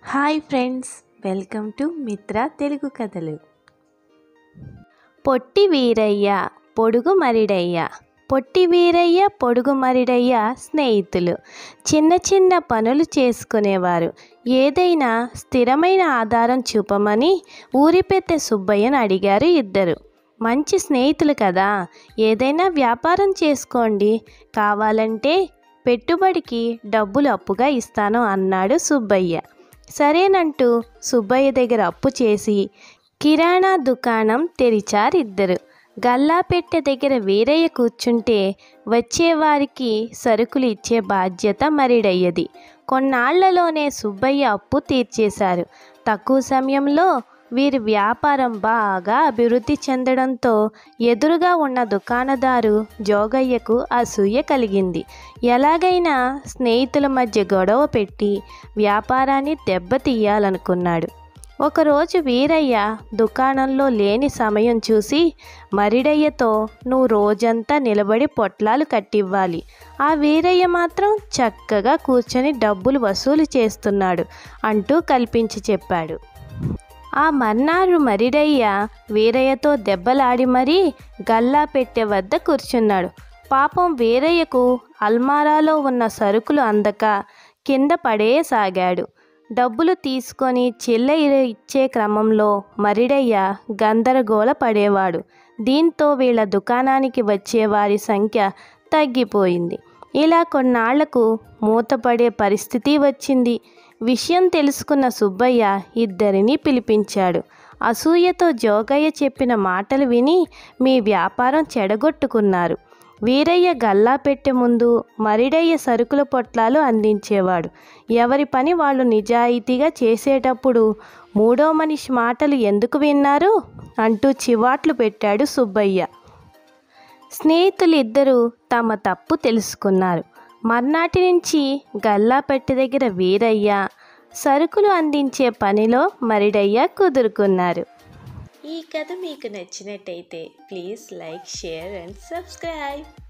hi friends welcome to మిత్ర తెలుగు కథలు పొట్టి వీరయ్య పొడుగు మరిడయ్య పొట్టి వీరయ్య పొడుగు మరిడయ్య స్నేహితులు చిన్న చిన్న పనులు చేసుకునేవారు ఏదైనా స్థిరమైన ఆధారం చూపమని ఊరి పెద్ద సుబ్బయ్యను అడిగారు ఇద్దరు మంచి స్నేహితులు కదా ఏదైనా వ్యాపారం చేసుకోండి కావాలంటే పెట్టుబడికి డబ్బులు అప్పుగా ఇస్తాను అన్నాడు సుబ్బయ్య సరేనంటూ సుబ్బయ్య దగ్గర అప్పు చేసి కిరాణా దుకాణం తెరిచారిద్దరు గల్లాపెట్టె దగ్గర వీరయ్య కూర్చుంటే వచ్చేవారికి సరుకులు ఇచ్చే బాధ్యత మరిడయ్యది కొన్నాళ్లలోనే సుబ్బయ్య అప్పు తీర్చేశారు తక్కువ సమయంలో వీరి వ్యాపారం బాగా అభివృద్ధి చెందడంతో ఎదురుగా ఉన్న దుకాణదారు జోగయ్యకు అసూయ కలిగింది ఎలాగైనా స్నేహితుల మధ్య గొడవ పెట్టి వ్యాపారాన్ని దెబ్బతీయాలనుకున్నాడు ఒకరోజు వీరయ్య దుకాణంలో లేని సమయం చూసి మరిడయ్యతో నువ్వు రోజంతా నిలబడి పొట్లాలు కట్టివ్వాలి ఆ వీరయ్య మాత్రం చక్కగా కూర్చొని డబ్బులు వసూలు చేస్తున్నాడు అంటూ కల్పించి చెప్పాడు ఆ మర్నాడు మరిడయ్య వీరయ్యతో దెబ్బలాడి మరీ గల్లా పెట్టె వద్ద కూర్చున్నాడు పాపం వీరయ్యకు అల్మారాలో ఉన్న సరుకులు అందక కింద పడేసాగాడు డబ్బులు తీసుకొని చిల్లర ఇచ్చే క్రమంలో మరిడయ్య గందరగోళ పడేవాడు దీంతో వీళ్ళ దుకాణానికి వచ్చే వారి సంఖ్య తగ్గిపోయింది ఇలా కొన్నాళ్లకు మూతపడే పరిస్థితి వచ్చింది విషయం తెలుసుకున్న సుబ్బయ్య ఇద్దరిని పిలిపించాడు అసూయతో జోగయ్య చెప్పిన మాటలు విని మీ వ్యాపారం చెడగొట్టుకున్నారు వీరయ్య గల్లా పెట్టె ముందు మరిడయ్య సరుకుల పొట్లాలు అందించేవాడు ఎవరి పని వాళ్ళు నిజాయితీగా చేసేటప్పుడు మూడో మనిషి మాటలు ఎందుకు విన్నారు అంటూ చివాట్లు పెట్టాడు సుబ్బయ్య స్నేహితులు ఇద్దరూ తమ తప్పు తెలుసుకున్నారు మర్నాటి నుంచి గల్లా పెట్టె దగ్గర వీరయ్య సరుకులు అందించే పనిలో మరిడయ్య కుదురుకున్నారు ఈ కథ మీకు నచ్చినట్టయితే please like share and subscribe